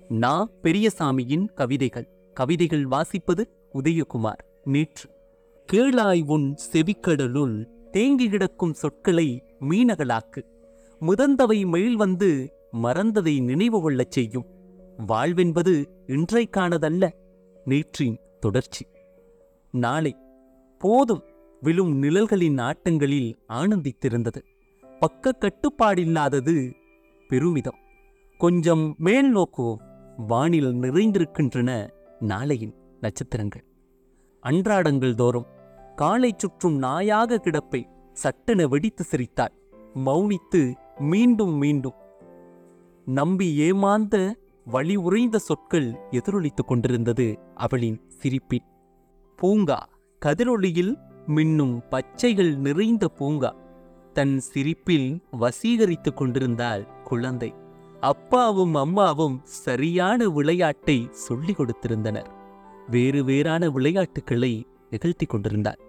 நா பெரியசாமியின் கவிதைகள் கவிதைகள் வாசிப்பது உதயகுமார் நேற்று கேளாய் உன் செவிக்கடலுள் தேங்கி கிடக்கும் சொற்களை மீனகளாக்கு முதந்தவை மேல் வந்து மறந்ததை நினைவு கொள்ளச் செய்யும் வாழ்வென்பது இன்றைக்கானதல்ல நேற்றின் தொடர்ச்சி நாளை போதும் விழும் நிழல்களின் ஆட்டங்களில் ஆனந்தித்திருந்தது பக்க கட்டுப்பாடில்லாதது பெருமிதம் கொஞ்சம் மேல் நோக்குவோம் வானில் நிறைந்திருக்கின்றன நாளையின் நட்சத்திரங்கள் அன்றாடங்கள் தோறும் காலை சுற்றும் நாயாக கிடப்பை சட்டென வெடித்து சிரித்தாள் மௌனித்து மீண்டும் மீண்டும் நம்பி ஏமாந்த வழி உறைந்த சொற்கள் எதிரொலித்துக் கொண்டிருந்தது அவளின் சிரிப்பில் பூங்கா கதிரொளியில் மின்னும் பச்சைகள் நிறைந்த பூங்கா தன் சிரிப்பில் வசீகரித்துக் கொண்டிருந்தாள் குழந்தை அப்பாவும் அம்மாவும் சரியான விளையாட்டை சொல்லிக் கொடுத்திருந்தனர் வேறு வேறான விளையாட்டுகளை நிகழ்த்தி கொண்டிருந்தார்